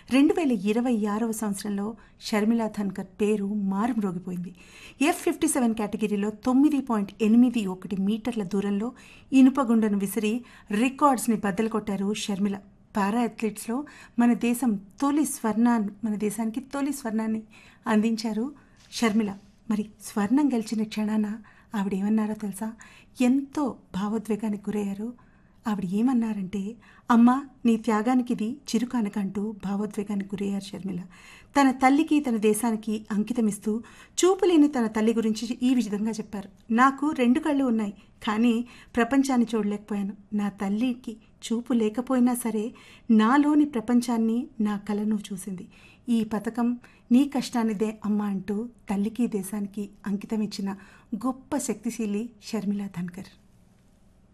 రెండు వేల ఇరవై ఆరవ సంవత్సరంలో షర్మిలా ధన్కర్ పేరు మారుమ్రోగిపోయింది ఎఫ్ ఫిఫ్టీ సెవెన్ కేటగిరీలో తొమ్మిది పాయింట్ ఎనిమిది ఒకటి మీటర్ల దూరంలో ఇనుపగుండను విసిరి రికార్డ్స్ని బద్దలు కొట్టారు షర్మిల పారా అథ్లెట్స్లో మన దేశం తొలి స్వర్ణాన్ని మన దేశానికి తొలి స్వర్ణాన్ని అందించారు షర్మిల మరి స్వర్ణం గెలిచిన క్షణాన ఆవిడ ఏమన్నారో తెలుసా ఎంతో భావోద్వేగానికి గురయ్యారు ఆవిడ ఏమన్నారంటే అమ్మ నీ త్యాగానికి ఇది చిరుకానకంటూ భావోద్వేగానికి గురయ్యారు షర్మిల తన తల్లికి తన దేశానికి అంకితమిస్తూ చూపులేని తన తల్లి గురించి ఈ విధంగా చెప్పారు నాకు రెండు కళ్ళు ఉన్నాయి కానీ ప్రపంచాన్ని చూడలేకపోయాను నా తల్లికి చూపు లేకపోయినా సరే నాలోని ప్రపంచాన్ని నా కలను చూసింది ఈ పథకం నీ కష్టానిదే అమ్మ అంటూ తల్లికి దేశానికి అంకితం ఇచ్చిన గొప్ప శక్తిశీలి షర్మిలా ధన్కర్